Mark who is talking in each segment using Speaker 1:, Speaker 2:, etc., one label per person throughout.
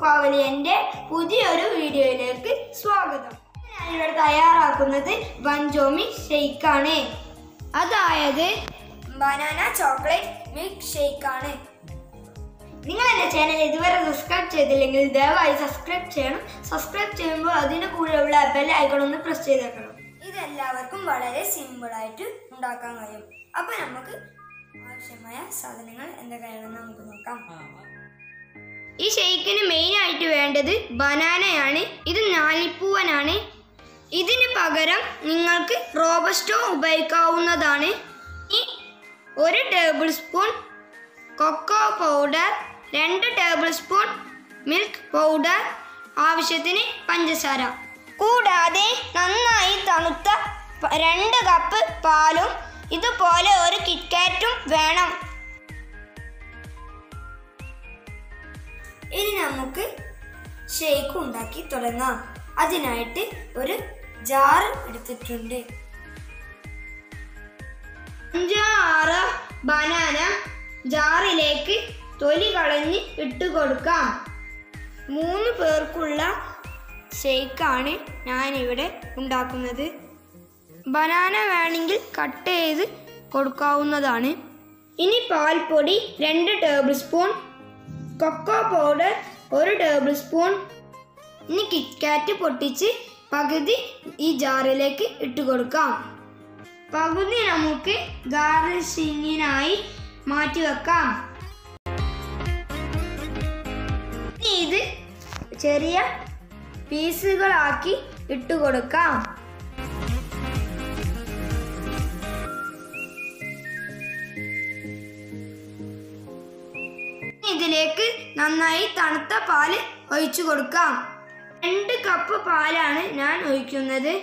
Speaker 1: പവലിയന്റെ പുതിയൊരു വീഡിയോയിലേക്ക് സ്വാഗതം ഞാനിവിടെ തയ്യാറാക്കുന്നത് ബഞ്ചോമി ഷെയ്ക്കാണ് അതായത് ബനാന ചോക്ലേറ്റ് മിൽക്ക് ഷെയ്ക്കാണ് നിങ്ങൾ എൻ്റെ ചാനൽ ഇതുവരെ സബ്സ്ക്രൈബ് ചെയ്തില്ലെങ്കിൽ ദയവായി സബ്സ്ക്രൈബ് ചെയ്യണം സബ്സ്ക്രൈബ് ചെയ്യുമ്പോൾ അതിന് കൂടെയുള്ള ബെൽ ഐക്കൺ ഒന്ന് പ്രസ് ചെയ്തേക്കണം ഇതെല്ലാവർക്കും വളരെ സിമ്പിളായിട്ട് ഉണ്ടാക്കാൻ കഴിയും അപ്പം നമുക്ക് ആവശ്യമായ സാധനങ്ങൾ എന്തൊക്കെയാണെന്ന് നമുക്ക് നോക്കാം ഈ ഷെയ്ക്കിന് മെയിൻ ആയിട്ട് വേണ്ടത് ബനാനയാണ് ഇത് ഞാലിപ്പൂവനാണ് ഇതിന് പകരം നിങ്ങൾക്ക് റോബസ്റ്റോ ഉപയോഗിക്കാവുന്നതാണ് ഈ ഒരു ടേബിൾ സ്പൂൺ കൊക്കോ പൗഡർ രണ്ട് ടേബിൾ സ്പൂൺ മിൽക്ക് പൗഡർ ആവശ്യത്തിന് പഞ്ചസാര കൂടാതെ നന്നായി തണുത്ത പ- രണ്ട് കപ്പ് പാലും ഇതുപോലെ ഒരു കിറ്റ്കാറ്റും വേണം ഇനി നമുക്ക് ഷേക്ക് ഉണ്ടാക്കി തുടങ്ങാം അതിനായിട്ട് ഒരു ജാർ എടുത്തിട്ടുണ്ട് അഞ്ചോ ആറോ ബനാന ജാറിലേക്ക് തൊലി കളഞ്ഞ് ഇട്ട് കൊടുക്കാം മൂന്ന് പേർക്കുള്ള ഷേക്കാണ് ഞാനിവിടെ ഉണ്ടാക്കുന്നത് ബനാന വേണമെങ്കിൽ കട്ട് ചെയ്ത് കൊടുക്കാവുന്നതാണ് ഇനി പാൽപ്പൊടി രണ്ട് ടേബിൾ സ്പൂൺ കൊക്കോ പൗഡർ ഒരു ടേബിൾ സ്പൂൺ ഇനി കിറ്റ്കാറ്റ് പൊട്ടിച്ച് പകുതി ഈ ജാറിലേക്ക് ഇട്ട് കൊടുക്കാം പകുതി നമുക്ക് ഗാർണിഷിങ്ങിനായി മാറ്റി വെക്കാം ഇനി ഇത് ചെറിയ പീസുകളാക്കി ഇട്ട് കൊടുക്കാം ഇതിലേക്ക് നന്നായി തണുത്ത പാല് ഒഴിച്ചു കൊടുക്കാം രണ്ട് കപ്പ് പാലാണ് ഞാൻ ഒഴിക്കുന്നത്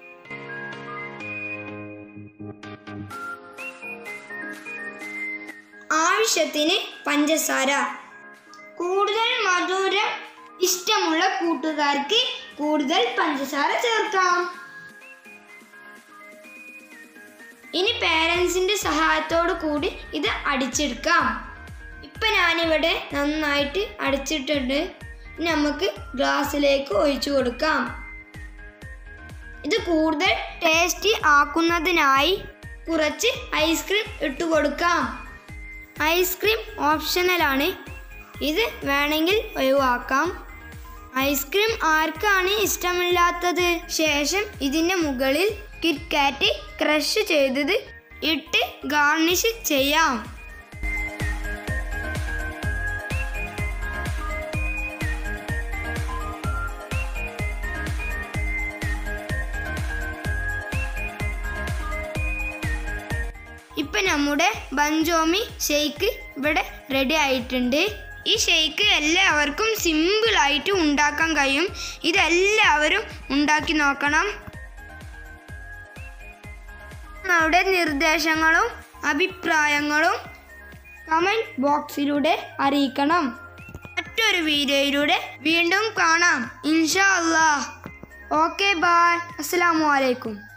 Speaker 1: ആവശ്യത്തിന് പഞ്ചസാര കൂടുതൽ മധുരം ഇഷ്ടമുള്ള കൂട്ടുകാർക്ക് കൂടുതൽ പഞ്ചസാര ചേർക്കാം ഇനി പേരൻസിന്റെ സഹായത്തോടു കൂടി ഇത് അടിച്ചെടുക്കാം ഇപ്പൊ ഞാനിവിടെ നന്നായിട്ട് അടിച്ചിട്ടുണ്ട് ഇനി നമുക്ക് ഗ്ലാസ്സിലേക്ക് ഒഴിച്ചു കൊടുക്കാം ഇത് കൂടുതൽ ടേസ്റ്റി ആക്കുന്നതിനായി കുറച്ച് ഐസ്ക്രീം ഇട്ട് കൊടുക്കാം ഐസ്ക്രീം ഓപ്ഷണലാണ് ഇത് വേണമെങ്കിൽ ഒഴിവാക്കാം ഐസ്ക്രീം ആർക്കാണ് ഇഷ്ടമില്ലാത്തത് ശേഷം ഇതിൻ്റെ മുകളിൽ കിറ്റ്കാറ്റ് ക്രഷ് ചെയ്തത് ഇട്ട് ഗാർണിഷ് ചെയ്യാം ഇപ്പൊ നമ്മുടെ ബഞ്ചോമി ഷെയ്ക്ക് ഇവിടെ റെഡി ആയിട്ടുണ്ട് ഈ ഷെയ്ക്ക് എല്ലാവർക്കും സിമ്പിൾ ആയിട്ട് ഉണ്ടാക്കാൻ കഴിയും ഇതെല്ലാവരും ഉണ്ടാക്കി നോക്കണം നിങ്ങളുടെ നിർദ്ദേശങ്ങളും അഭിപ്രായങ്ങളും കമൻറ്റ് ബോക്സിലൂടെ അറിയിക്കണം മറ്റൊരു വീഡിയോയിലൂടെ വീണ്ടും കാണാം ഇൻഷാ അല്ലാ ഓക്കെ ബായ് അസ്സലാമു അലൈക്കും